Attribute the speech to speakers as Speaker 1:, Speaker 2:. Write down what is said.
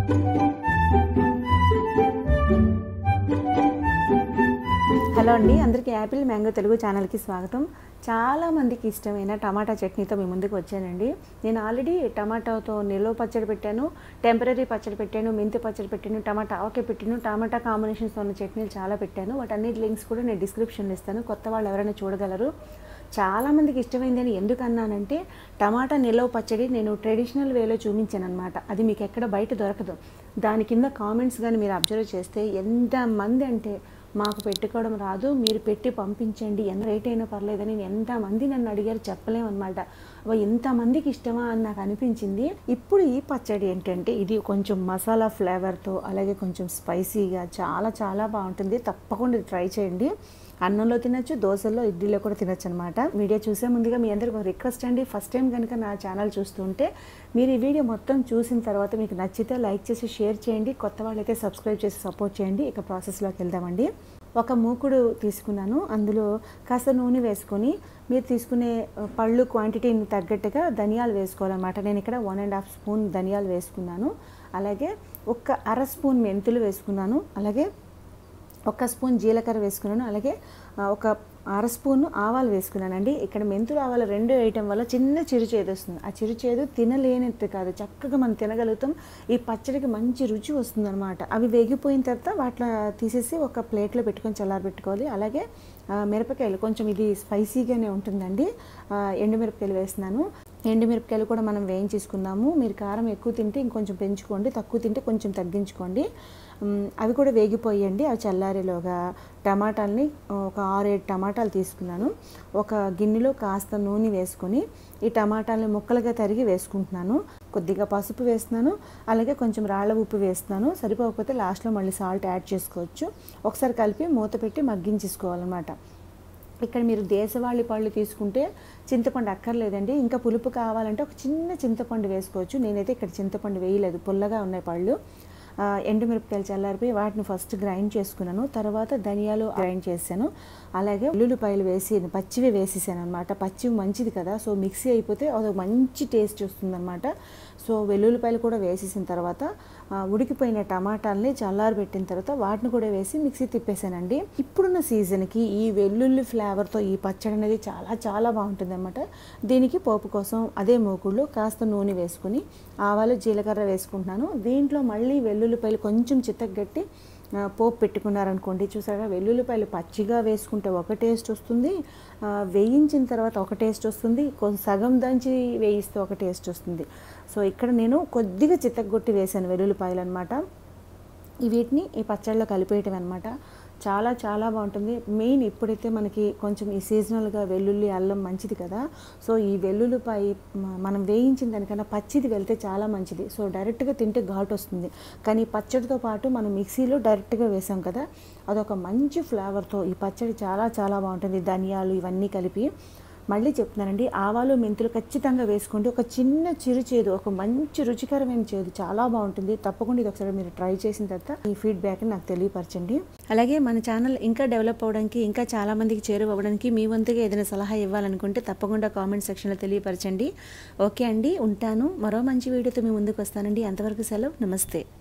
Speaker 1: hello అండి అందరికీ Apple mango Telugu ఛానల్కి స్వాగతం చాలా మందికి ఇష్టమైన టమాటా చట్నీతో మీ ముందుకు వచ్చానండి నేను ఆల్రెడీ టమాటాతో నిల్వ పచ్చడి పెట్టాను టెంపరీ పచ్చడి పెట్టాను మెంతి పచ్చడి పెట్టాను టమాటా ఆవకాయ పెట్టాను టమాటా కాంబినేషన్స్ ఉన్న చట్నీలు చాలా పెట్టాను వాటన్నిటి లింక్స్ కూడా నేను డిస్క్రిప్షన్లో ఇస్తాను కొత్త వాళ్ళు ఎవరైనా చూడగలరు చాలా మందికి ఇష్టమైంది అని ఎందుకు అన్నానంటే టమాటా నిల్వ పచ్చడి నేను ట్రెడిషనల్ వేలో చూపించాను అనమాట అది మీకు ఎక్కడ బయట దొరకదు దాని కింద కామెంట్స్ కానీ మీరు అబ్జర్వ్ చేస్తే ఎంతమంది అంటే మాకు పెట్టుకోవడం రాదు మీరు పెట్టి పంపించండి ఎంత రేట్ అయినా పర్లేదని ఎంతమంది నన్ను అడిగారు చెప్పలేమన్నమాట అబ్బా, ఎంతమందికి ఇష్టమా అని నాకు అనిపించింది ఇప్పుడు ఈ పచ్చడి ఏంటంటే ఇది కొంచెం మసాలా ఫ్లేవర్తో అలాగే కొంచెం స్పైసీగా చాలా చాలా బాగుంటుంది తప్పకుండా ఇది ట్రై చేయండి అన్నంలో తినొచ్చు దోశల్లో ఇడ్లీలో కూడా తినొచ్చు అనమాట వీడియో చూసే ముందుగా మీ అందరికి ఒక రిక్వెస్ట్ అండి ఫస్ట్ టైం కనుక నా ఛానల్ చూస్తుంటే మీరు ఈ వీడియో మొత్తం చూసిన తర్వాత మీకు నచ్చితే లైక్ చేసి షేర్ చేయండి కొత్త వాళ్ళైతే సబ్స్క్రైబ్ చేసి సపోర్ట్ చేయండి ఇక ప్రాసెస్లోకి వెళ్దామండి ఒక మూకుడు తీసుకున్నాను అందులో కాస్త నూనె వేసుకొని మీరు తీసుకునే ఆ, పళ్ళు క్వాంటిటీని తగ్గట్టుగా ధనియాలు వేసుకోవాలన్నమాట నేను ఇక్కడ వన్ అండ్ హాఫ్ స్పూన్ ధనియాలు వేసుకున్నాను అలాగే ఒక అర స్పూన్ మెంతులు వేసుకున్నాను అలాగే ఒక స్పూన్ జీలకర్ర వేసుకున్నాను అలాగే ఆ, ఒక అర స్పూన్ ఆవాలు వేసుకున్నానండి ఇక్కడ మెంతులు ఆవాలు రెండు వేయటం వల్ల చిన్న చిరుచేదు వస్తుంది ఆ చిరుచేదు తినలేనట్టు కాదు చక్కగా మనం తినగలుగుతాం ఈ పచ్చడికి మంచి రుచి వస్తుంది అనమాట అవి వేగిపోయిన తర్వాత వాటిలో తీసేసి ఒక ప్లేట్లో పెట్టుకొని చల్లారబెట్టుకోవాలి అలాగే ఆ, మిరపకాయలు కొంచెం ఇది స్పైసీగానే ఉంటుందండి ఆ, ఎండుమిరపకాయలు వేస్తున్నాను ఎండుమిరపకాయలు కూడా మనం వేయించేసుకుందాము మీరు కారం ఎక్కువ తింటే ఇంకొంచెం పెంచుకోండి తక్కువ తింటే కొంచెం తగ్గించుకోండి మ్, అవి కూడా వేగిపోయండి అవి చల్లారేలోగా టమాటాలని ఒక ఆరేడు టమాటాలు తీసుకున్నాను ఒక గిన్నెలో కాస్త నూనె వేసుకొని ఈ టమాటాలని ముక్కలుగా తరిగి వేసుకుంటున్నాను కొద్దిగా పసుపు వేస్తున్నాను అలాగే కొంచెం రాళ్ళ ఉప్పు వేస్తున్నాను సరిపోకపోతే లాస్ట్లో మళ్ళీ సాల్ట్ యాడ్ చేసుకోవచ్చు ఒకసారి కలిపి మూత పెట్టి మగ్గించేసుకోవాలన్నమాట ఇక్కడ మీరు దేశవాళీ పళ్ళు తీసుకుంటే చింతపండు అక్కర్లేదండి ఇంకా పులుపు కావాలంటే ఒక చిన్న చింతపండు వేసుకోవచ్చు నేనైతే ఇక్కడ చింతపండు వేయలేదు పుల్లగా ఉన్నాయి పళ్ళు ఆ, ఎండుమిరపకాయలు చల్లారిపోయి వాటిని ఫస్ట్ గ్రైండ్ చేసుకున్నాను తర్వాత ధనియాలు గ్రైండ్ చేశాను అలాగే ఉల్లిపాయలు వేసి పచ్చివి వేసేసాను అనమాట పచ్చివి మంచిది కదా సో మిక్సీ అయిపోతే అది మంచి టేస్ట్ వస్తుందన్నమాట సో వెల్లుల్లిపాయలు కూడా వేసేసిన తర్వాత ఆ, ఉడికిపోయిన టమాటాలని చల్లారబెట్టిన తర్వాత వాటిని కూడా వేసి మిక్సీ తిప్పేసానండి ఇప్పుడున్న సీజన్కి ఈ వెల్లుల్లి ఫ్లేవర్తో ఈ పచ్చడి అనేది చాలా చాలా బాగుంటుంది అనమాట దీనికి పోపు కోసం అదే మూకుళ్ళు కాస్త నూనె వేసుకుని ఆవాలు జీలకర్ర వేసుకుంటున్నాను దీంట్లో మళ్ళీ వెల్లుల్లిపాయలు కొంచెం చిత్తగట్టి ఆ, పోపు పెట్టుకున్నారనుకోండి చూసారా వెల్లుల్లిపాయలు పచ్చిగా వేసుకుంటే ఒక టేస్ట్ వస్తుంది ఆ, వేయించిన తర్వాత ఒక టేస్ట్ వస్తుంది కొంచెం సగం దంచి వేయిస్తే ఒక టేస్ట్ వస్తుంది సో ఇక్కడ నేను కొద్దిగా చిత్తగొట్టి వేసాను వెల్లుల్లిపాయలు అనమాట ఈ వీటిని ఈ పచ్చళ్ళలో కలిపేయటం అనమాట చాలా చాలా బాగుంటుంది మెయిన్ ఇప్పుడైతే మనకి కొంచెం ఈ సీజనల్గా వెల్లుల్లి అల్లం మంచిది కదా సో ఈ వెల్లుల్లిపాయ మ- మనం వేయించిన దానికన్నా పచ్చిది వెళ్తే చాలా మంచిది సో డైరెక్ట్గా తింటే ఘాటు వస్తుంది కానీ ఈ పచ్చడితో పాటు మనం మిక్సీలో డైరెక్ట్గా వేసాం కదా అదొక మంచి ఫ్లేవర్తో ఈ పచ్చడి చాలా చాలా బాగుంటుంది ధనియాలు ఇవన్నీ కలిపి మళ్ళీ చెప్తున్నానండి ఆవాలు మెంతులు ఖచ్చితంగా వేసుకోండి ఒక చిన్న చిరు చేదు ఒక మంచి రుచికరమైన చేదు చాలా బాగుంటుంది తప్పకుండా ఇది ఒకసారి మీరు ట్రై చేసిన తర్వాత ఈ ఫీడ్బ్యాక్ని నాకు తెలియపరచండి అలాగే మన ఛానల్ ఇంకా డెవలప్ అవ్వడానికి ఇంకా చాలా మందికి చేరువవ్వడానికి మీ వంతుగా ఏదైనా సలహా ఇవ్వాలనుకుంటే తప్పకుండా కామెంట్ సెక్షన్లో తెలియపరచండి ఓకే అండి ఉంటాను మరో మంచి వీడియోతో మీ ముందుకు వస్తానండి అంతవరకు సెలవు నమస్తే